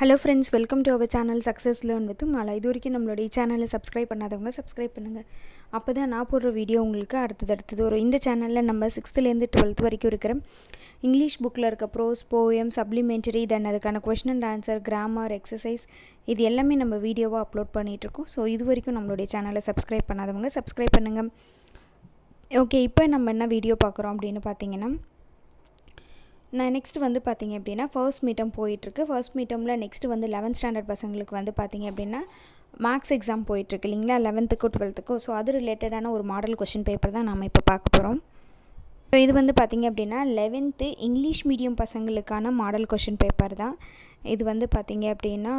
hello friends welcome to our channel success learn with Mala இது வரைக்கும் நம்மளுடைய சேனலை சப்ஸ்கிரைப் பண்ணாதவங்க சப்ஸ்கிரைப் பண்ணுங்கள் அப்போ தான் நான் போடுற வீடியோ உங்களுக்கு அடுத்தது அடுத்தது வரும் இந்த சேனலில் நம்ம சிக்ஸ்த்துலேருந்து டுவெல்த் வரைக்கும் இருக்கிற இங்கிலீஷ் புக்கில் இருக்க ப்ரோஸ் போயம் சப்ளிமெண்டரி தென் அதுக்கான question and answer grammar exercise இது எல்லாமே நம்ம வீடியோவாக அப்லோட் பண்ணிகிட்ருக்கோம் ஸோ இது வரைக்கும் நம்மளுடைய சேனலை சப்ஸ்கிரைப் பண்ணாதவங்க சப்ஸ்கிரைப் பண்ணுங்கள் ஓகே இப்போ நம்ம என்ன வீடியோ பார்க்குறோம் அப்படின்னு பார்த்தீங்கன்னா நான் நெக்ஸ்ட் வந்து பார்த்தீங்க அப்படின்னா ஃபர்ஸ்ட் மீட்டம் போயிட்டுருக்கு ஃபர்ஸ்ட் மீட்டமில் நெக்ஸ்ட் வந்து லெவன்த் ஸ்டாண்டர்ட் பசங்களுக்கு வந்து பார்த்தீங்க அப்படின்னா மேக்ஸ் எக்ஸாம் போயிட்டுருக்கு இல்லைங்களா லெவன்த்துக்கும் டுவெல்த்துக்கும் ஸோ அது ரிலேட்டடான ஒரு மாடல் கொஷின் பேப்பர் தான் நம்ம இப்போ பார்க்க போகிறோம் ஸோ இது வந்து பார்த்திங்க அப்படின்னா லெவன்த்து இங்கிலீஷ் மீடியம் பசங்களுக்கான மாடல் கொஷின் பேப்பர் தான் இது வந்து பார்த்திங்க அப்படின்னா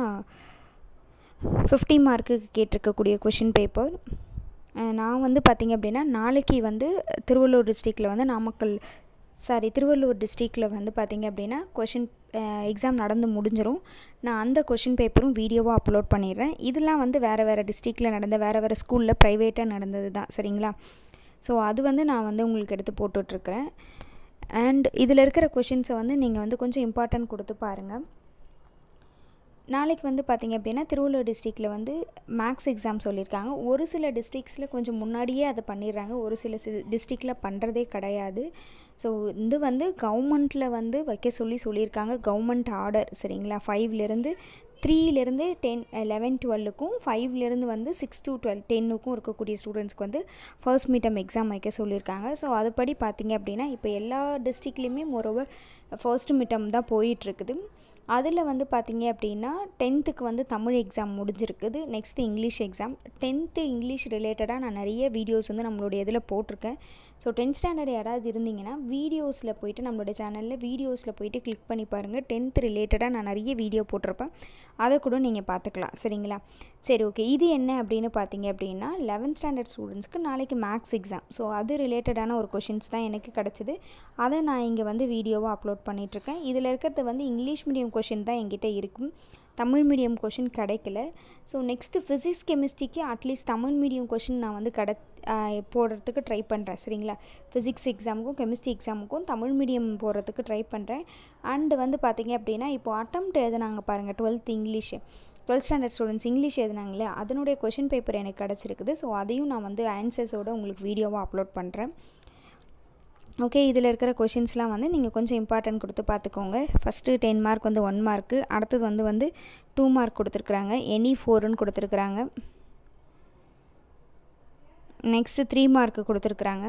ஃபிஃப்டி மார்க்குக்கு கேட்டிருக்கக்கூடிய கொஷின் பேப்பர் நான் வந்து பார்த்திங்க அப்படின்னா நாளைக்கு வந்து திருவள்ளூர் டிஸ்ட்ரிக்டில் வந்து நாமக்கல் சாரி திருவள்ளூர் டிஸ்ட்ரிக்டில் வந்து பார்த்திங்க அப்படின்னா கொஷின் எக்ஸாம் நடந்து முடிஞ்சிடும் நான் அந்த கொஷின் பேப்பரும் வீடியோவாக அப்லோட் பண்ணிடுறேன் இதெல்லாம் வந்து வேறு வேறு டிஸ்ட்ரிக்டில் நடந்த வேறு வேறு ஸ்கூலில் ப்ரைவேட்டாக நடந்தது தான் சரிங்களா ஸோ அது வந்து நான் வந்து உங்களுக்கு எடுத்து போட்டுட்ருக்குறேன் அண்ட் இதில் இருக்கிற கொஷின்ஸை வந்து நீங்கள் வந்து கொஞ்சம் இம்பார்ட்டன்ட் கொடுத்து பாருங்கள் நாளைக்கு வந்து பார்த்திங்க அப்படின்னா திருவள்ளூர் டிஸ்ட்ரிக்டில் வந்து மேக்ஸ் எக்ஸாம் சொல்லியிருக்காங்க ஒரு சில டிஸ்ட்ரிக்ஸில் கொஞ்சம் முன்னாடியே அதை பண்ணிடுறாங்க ஒரு சில சி டிஸ்ட்ரிக்டில் பண்ணுறதே கிடையாது ஸோ இது வந்து கவர்மெண்ட்டில் வந்து வைக்க சொல்லி சொல்லியிருக்காங்க கவர்மெண்ட் ஆர்டர் சரிங்களா ஃபைவ்லேருந்து த்ரீலேருந்து டென் லெவன் டுவெல்லுக்கும் ஃபைவ்லேருந்து வந்து சிக்ஸ் டு டுவெல் டென்னுக்கும் இருக்கக்கூடிய ஸ்டூடெண்ட்ஸ்க்கு வந்து ஃபர்ஸ்ட் மீட்டம் எக்ஸாம் வைக்க சொல்லியிருக்காங்க ஸோ அதுபடி பார்த்திங்க அப்படின்னா இப்போ எல்லா டிஸ்ட்ரிக்ட்லேயுமே மோரோவர் ஃபர்ஸ்ட் மீட்டம் தான் போயிட்டுருக்குது அதில் வந்து பார்த்திங்க அப்படின்னா டென்த்துக்கு வந்து தமிழ் எக்ஸாம் முடிஞ்சிருக்குது next English exam tenth English ரிலேட்டடாக நான் நிறைய வீடியோஸ் வந்து நம்மளுடைய இதில் போட்டிருக்கேன் ஸோ டென்த் ஸ்டாண்டர்ட் யாராவது இருந்தீங்கன்னா வீடியோஸில் போயிட்டு நம்மளுடைய சேனலில் வீடியோஸில் போயிட்டு கிளிக் பண்ணி பாருங்கள் டென்த் ரிலேட்டடாக நான் நிறைய வீடியோ போட்டிருப்பேன் அதை கூட நீங்கள் பார்த்துக்கலாம் சரிங்களா சரி ஓகே இது என்ன அப்படின்னு பார்த்தீங்க அப்படின்னா லெவன்த் ஸ்டாண்டர்ட் ஸ்டூடெண்ட்ஸ்க்கு நாளைக்கு மேக்ஸ் எக்ஸாம் ஸோ அது ரிலேட்டடான ஒரு கொஷின்ஸ் தான் எனக்கு கிடச்சிது அதை நான் இங்கே வந்து வீடியோவாக அப்லோட் பண்ணிகிட்ருக்கேன் இதில் இருக்கிறது வந்து இங்கிலீஷ் மீடியம் கொஷின் தான் என்கிட்ட இருக்கும் தமிழ் மீடியம் கொஷின் கிடைக்கல ஸோ நெக்ஸ்ட்டு ஃபிசிக்ஸ் கெமிஸ்ட்ரிக்கு அட்லீஸ்ட் தமிழ் மீடியம் கொஷின் நான் வந்து கட போடுறதுக்கு ட்ரை பண்ணுறேன் சரிங்களா ஃபிசிக்ஸ் எக்ஸாமுக்கும் கெமிஸ்ட்ரி எக்ஸாமுக்கும் தமிழ் மீடியம் போடுறதுக்கு ட்ரை பண்ணுறேன் அண்டு வந்து பார்த்திங்க அப்படின்னா இப்போது அட்டம்ப்ட் எழுதுனாங்க பாருங்கள் twelfth English twelfth standard students English எழுதுனாங்களே அதனுடைய கொஷின் பேப்பர் எனக்கு கிடச்சிருக்குது ஸோ அதையும் நான் வந்து ஆன்சர்ஸோடு உங்களுக்கு வீடியோவாக அப்லோட் பண்ணுறேன் ஓகே இதில் இருக்கிற கொஷின்ஸ்லாம் வந்து நீங்கள் கொஞ்சம் இம்பார்ட்டன்ட் கொடுத்து பார்த்துக்கோங்க ஃபஸ்ட்டு டென் மார்க் வந்து ஒன் மார்க்கு அடுத்தது வந்து வந்து டூ மார்க் கொடுத்துருக்குறாங்க எனி ஃபோருன்னு கொடுத்துருக்குறாங்க நெக்ஸ்ட்டு த்ரீ மார்க்கு கொடுத்துருக்குறாங்க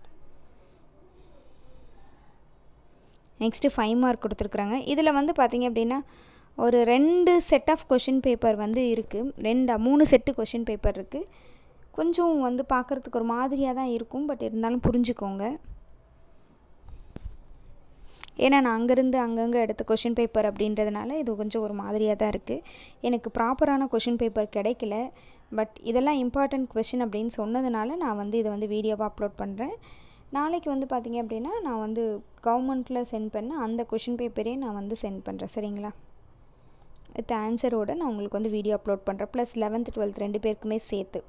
நெக்ஸ்ட்டு ஃபைவ் மார்க் கொடுத்துருக்குறாங்க இதில் வந்து பார்த்திங்க அப்படின்னா ஒரு ரெண்டு செட் ஆஃப் கொஷின் பேப்பர் வந்து இருக்குது ரெண்டா மூணு செட்டு கொஷின் பேப்பர் இருக்குது கொஞ்சம் வந்து பார்க்குறதுக்கு ஒரு மாதிரியாக தான் இருக்கும் பட் இருந்தாலும் புரிஞ்சுக்கோங்க ஏன்னா நான் அங்கேருந்து அங்கங்கே எடுத்த கொஷின் பேப்பர் அப்படின்றதுனால இது கொஞ்சம் ஒரு மாதிரியாக தான் இருக்குது எனக்கு ப்ராப்பரான கொஷின் பேப்பர் கிடைக்கல பட் இதெல்லாம் இம்பார்ட்டண்ட் கொஷின் அப்படின்னு சொன்னதுனால நான் வந்து இதை வந்து வீடியோவாக அப்லோட் பண்ணுறேன் நாளைக்கு வந்து பார்த்திங்க அப்படின்னா நான் வந்து கவர்மெண்ட்டில் சென்ட் பண்ண அந்த கொஷின் பேப்பரே நான் வந்து சென்ட் பண்ணுறேன் சரிங்களா வித் ஆன்சரோடு நான் உங்களுக்கு வந்து வீடியோ அப்லோட் பண்ணுறேன் ப்ளஸ் லெவன்த்து டுவெல்த் ரெண்டு பேருக்குமே சேர்த்து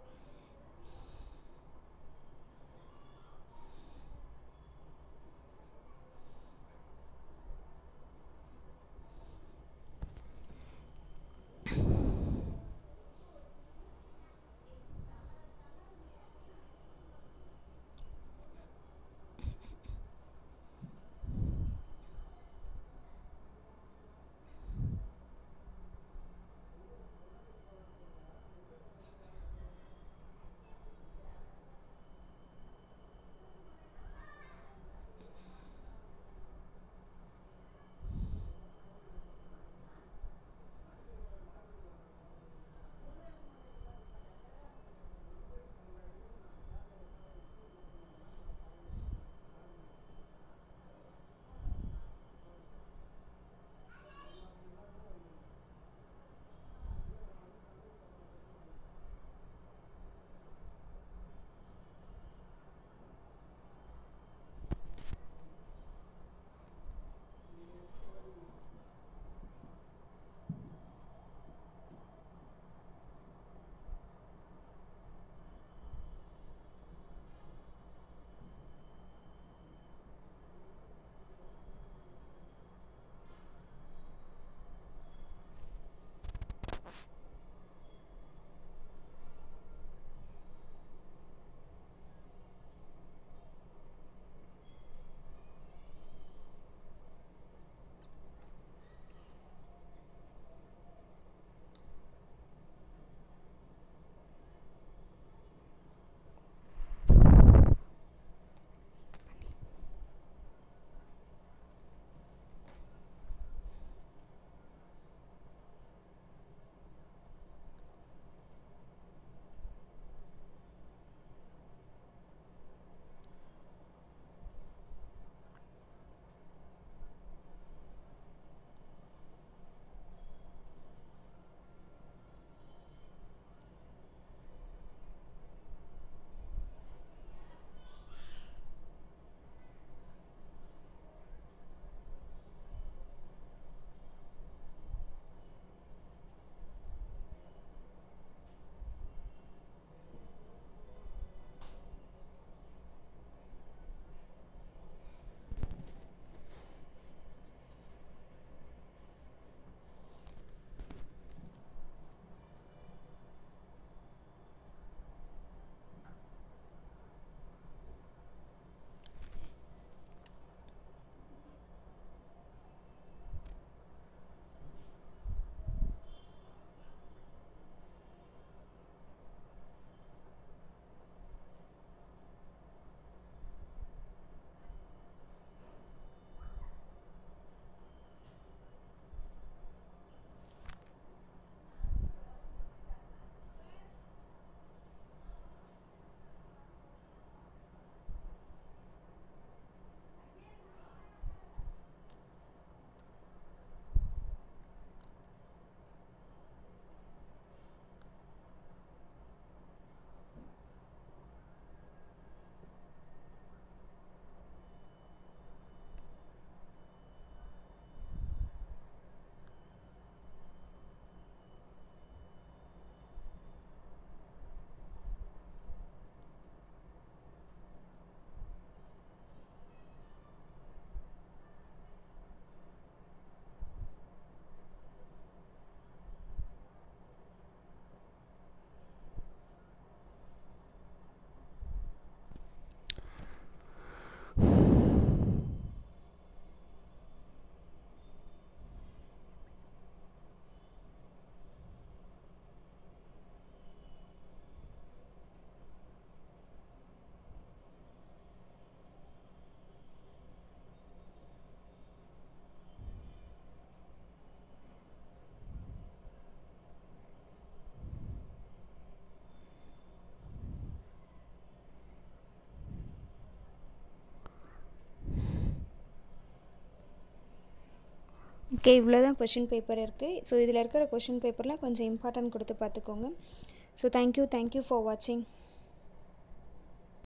ஓகே இவ்வளோ தான் கொஷின் பேப்பர் இருக்குது ஸோ இதில் இருக்கிற கொஷின் பேப்பரில் கொஞ்சம் இம்பார்ட்டன்ட் கொடுத்து பார்த்துக்கோங்க ஸோ தேங்க்யூ தேங்க்யூ ஃபார் வாட்சிங்